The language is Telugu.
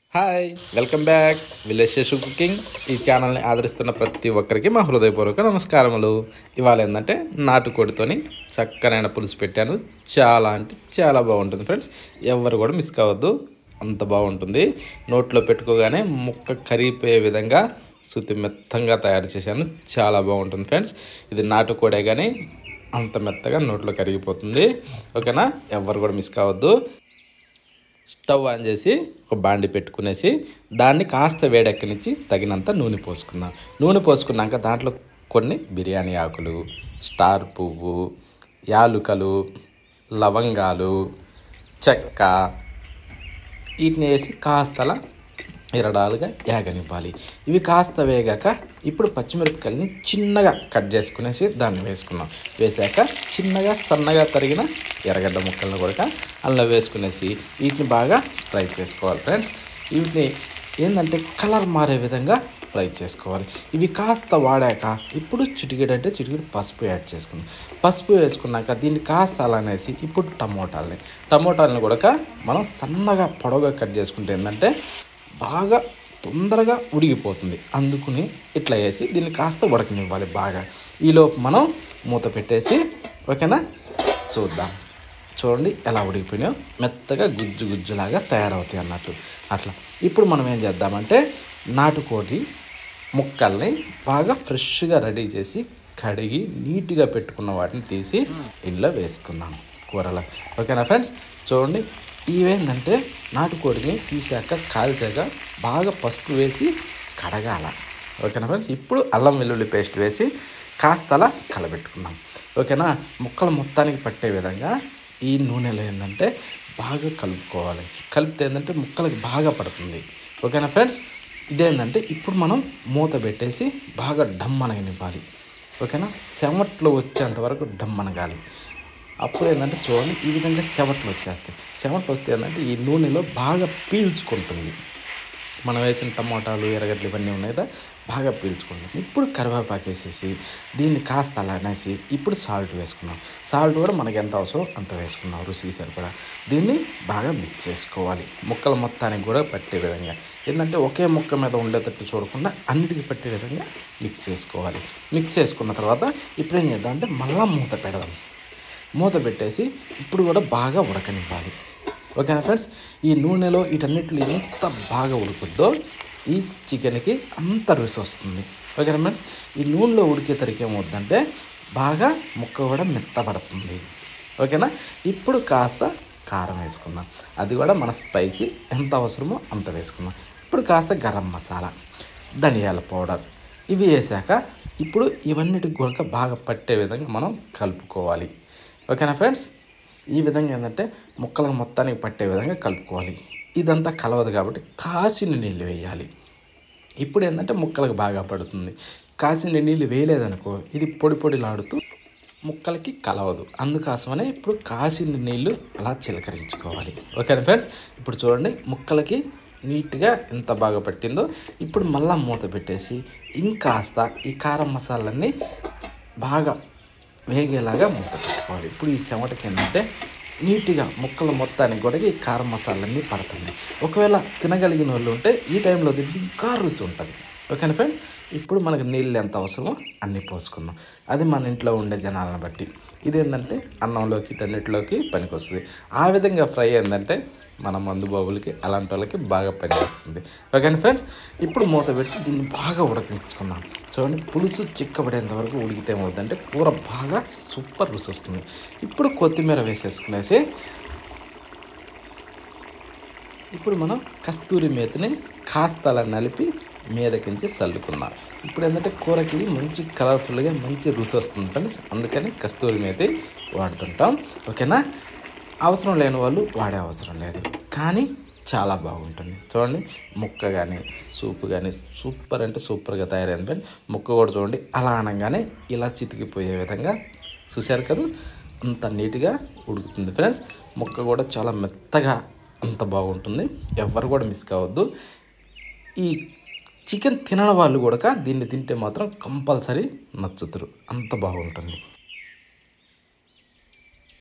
hi welcome back village Seshu cooking ఈ ఛానల్ని ఆదరిస్తున్న ప్రతి ఒక్కరికి మా హృదయపూర్వక నమస్కారములు ఇవాళ ఏంటంటే నాటుకోడితోని చక్కనైన పులుసు పెట్టాను చాలా అంటే చాలా బాగుంటుంది ఫ్రెండ్స్ ఎవరు కూడా మిస్ కావద్దు అంత బాగుంటుంది నోట్లో పెట్టుకోగానే ముక్క కరిగిపోయే విధంగా శుతి మెత్తంగా తయారు చేశాను చాలా బాగుంటుంది ఫ్రెండ్స్ ఇది నాటుకోడే కానీ అంత మెత్తగా నోట్లో కరిగిపోతుంది ఓకేనా ఎవరు కూడా మిస్ కావద్దు స్టవ్ ఆన్ చేసి ఒక బాండి పెట్టుకునేసి దాన్ని కాస్త వేడెక్కనిచ్చి తగినంత నూనె పోసుకుందాం నూనె పోసుకున్నాక దాంట్లో కొన్ని బిర్యానీ ఆకులు స్టార్ పువ్వు యాలుకలు లవంగాలు చెక్క వీటిని వేసి కాస్తలా ఎరడాలుగా ఏగనివ్వాలి ఇవి కాస్త వేగాక ఇప్పుడు పచ్చిమిరపకాయలని చిన్నగా కట్ చేసుకునేసి దాన్ని వేసుకున్నాం వేసాక చిన్నగా సన్నగా తరిగిన ఎర్రగడ్డ ముక్కలను కూడా అందులో వేసుకునేసి వీటిని బాగా ఫ్రై చేసుకోవాలి ఫ్రెండ్స్ వీటిని ఏంటంటే కలర్ మారే విధంగా ఫ్రై చేసుకోవాలి ఇవి కాస్త వాడాక ఇప్పుడు చిటికెడు అంటే చిటికెడు పసుపు యాడ్ చేసుకుందాం పసుపు వేసుకున్నాక దీన్ని కాస్త అలానేసి ఇప్పుడు టమోటాలని టమోటాలని కూడా మనం సన్నగా పొడవుగా కట్ చేసుకుంటే ఏంటంటే బాగా తొందరగా ఉడిగిపోతుంది అందుకుని ఇట్లా వేసి దీన్ని కాస్త ఉడకనివ్వాలి బాగా ఈలోపు మనం మూత పెట్టేసి ఓకేనా చూద్దాం చూడండి ఎలా ఉడికిపోయినాయో మెత్తగా గుజ్జు గుజ్జులాగా తయారవుతాయి అన్నట్టు అట్లా ఇప్పుడు మనం ఏం చేద్దామంటే నాటుకోడి ముక్కల్ని బాగా ఫ్రెష్గా రెడీ చేసి కడిగి నీట్గా పెట్టుకున్న వాటిని తీసి ఇంట్లో వేసుకుందాం కూరలో ఓకేనా ఫ్రెండ్స్ చూడండి ఇవేంటంటే నాటుకోడిని తీసాక కాల్చాక బాగా పసుపు వేసి కడగాల ఓకేనా ఫ్రెండ్స్ ఇప్పుడు అల్లం వెల్లుల్లి పేస్ట్ వేసి కాస్త అలా కలబెట్టుకుందాం ఓకేనా ముక్కలు మొత్తానికి పట్టే విధంగా ఈ నూనెలో ఏంటంటే బాగా కలుపుకోవాలి కలిపితే ఏంటంటే ముక్కలకి బాగా పడుతుంది ఓకేనా ఫ్రెండ్స్ ఇదేంటంటే ఇప్పుడు మనం మూత పెట్టేసి బాగా డమ్మనగనివ్వాలి ఓకేనా చెమట్లు వచ్చేంత వరకు డమ్మనగాలి అప్పుడు ఏంటంటే చూడండి ఈ విధంగా చెమట్లు వచ్చేస్తాయి చెమట్లు వస్తే ఏంటంటే ఈ నూనెలో బాగా పీల్చుకుంటుంది మనం వేసిన టమాటాలు ఎర్రగడ్డలు ఇవన్నీ ఉన్నాయి కదా బాగా పీల్చుకుంటుంది ఇప్పుడు కరివేపాకు వేసేసి దీన్ని కాస్త అలా అనేసి ఇప్పుడు సాల్ట్ వేసుకుందాం సాల్ట్ కూడా మనకి ఎంత అవసరం అంత వేసుకుందాం రుచికి సరిపడా దీన్ని బాగా మిక్స్ చేసుకోవాలి ముక్కలు మొత్తానికి కూడా పట్టే విధంగా ఏంటంటే ఒకే ముక్క మీద ఉండేటట్టు చూడకుండా అన్నిటికీ పట్టే విధంగా మిక్స్ చేసుకోవాలి మిక్స్ చేసుకున్న తర్వాత ఇప్పుడు ఏం చేద్దాం అంటే మళ్ళా మూత పెడదాం మూత పెట్టేసి ఇప్పుడు కూడా బాగా ఉడకనివ్వాలి ఓకేనా ఫ్రెండ్స్ ఈ నూనెలో వీటన్నిటిలో ఎంత బాగా ఉడుకుద్దో ఈ చికెన్కి అంత రుచి వస్తుంది ఓకేనా ఫ్రెండ్స్ ఈ నూనెలో ఉడికే తరికి ఏమవుద్దంటే బాగా ముక్క కూడా మెత్తబడుతుంది ఓకేనా ఇప్పుడు కాస్త కారం వేసుకుందాం అది కూడా మన స్పైసీ ఎంత అవసరమో అంత వేసుకుందాం ఇప్పుడు కాస్త గరం మసాలా ధనియాల పౌడర్ ఇవి వేసాక ఇప్పుడు ఇవన్నిటికి కూడా బాగా పట్టే విధంగా మనం కలుపుకోవాలి ఓకేనా ఫ్రెండ్స్ ఈ విధంగా ఏంటంటే ముక్కలకు మొత్తానికి పట్టే విధంగా కలుపుకోవాలి ఇదంతా కలవదు కాబట్టి కాసిన నీళ్ళు వేయాలి ఇప్పుడు ఏంటంటే ముక్కలకు బాగా పడుతుంది కాసిన నీళ్ళు వేయలేదనుకో ఇది పొడి పొడిలాడుతూ ముక్కలకి కలవదు అందుకోసమనే ఇప్పుడు కాసిన నీళ్ళు అలా చిలకరించుకోవాలి ఓకేనా ఫ్రెండ్స్ ఇప్పుడు చూడండి ముక్కలకి నీట్గా ఎంత బాగా పట్టిందో ఇప్పుడు మళ్ళా మూత పెట్టేసి ఇంకాస్త ఈ కారం మసాలన్నీ బాగా వేగేలాగా మూత పెట్టుకోవాలి ఇప్పుడు ఈ చెమటకి ఏంటంటే నీట్గా ముక్కలు మొత్తానికి కూడా ఈ కారం మసాలన్నీ పడుతుంది ఒకవేళ తినగలిగిన వాళ్ళు ఉంటే ఈ టైంలో తింటే ఇంకా రుచి ఉంటుంది ఓకేనా ఫ్రెండ్స్ ఇప్పుడు మనకు నీళ్ళు ఎంత అవసరమో అన్నీ పోసుకుందాం అది మన ఇంట్లో ఉండే జనాలను బట్టి ఇదేంటంటే అన్నంలోకి ఇటన్నిటిలోకి పనికి వస్తుంది ఆ విధంగా ఫ్రై ఏంటంటే మన మందు బాబులకి అలాంటి వాళ్ళకి బాగా పనిచేస్తుంది ఓకేనా ఫ్రెండ్స్ ఇప్పుడు మూత పెట్టి దీన్ని బాగా ఉడకించుకుందాం చూడండి పులుసు చిక్కబడేంత వరకు ఉడికితే ఏమవుతుందంటే కూర బాగా సూపర్ రుచి వస్తుంది ఇప్పుడు కొత్తిమీర వేసేసుకునేసి ఇప్పుడు మనం కస్తూరి మేతిని కాస్త అలా నలిపి మీదకించి చల్లుకుందాం ఇప్పుడు ఏంటంటే కూరకి మంచి కలర్ఫుల్గా మంచి రుచి వస్తుంది ఫ్రెండ్స్ అందుకని కస్తూరి మేతి వాడుతుంటాం ఓకేనా అవసరం లేని వాళ్ళు వాడే అవసరం లేదు కానీ చాలా బాగుంటుంది చూడండి ముక్క కానీ సూప్ కానీ సూపర్ అంటే సూపర్గా తయారైంది ఫ్రెండ్ ముక్క కూడా చూడండి అలా అనగానే ఇలా చితికిపోయే విధంగా చూశారు కదా అంత నీట్గా ఉడుకుతుంది ఫ్రెండ్స్ ముక్క కూడా చాలా మెత్తగా అంత బాగుంటుంది ఎవరు కూడా మిస్ కావద్దు ఈ చికెన్ తినని వాళ్ళు కూడా దీన్ని తింటే మాత్రం కంపల్సరీ నచ్చుతారు అంత బాగుంటుంది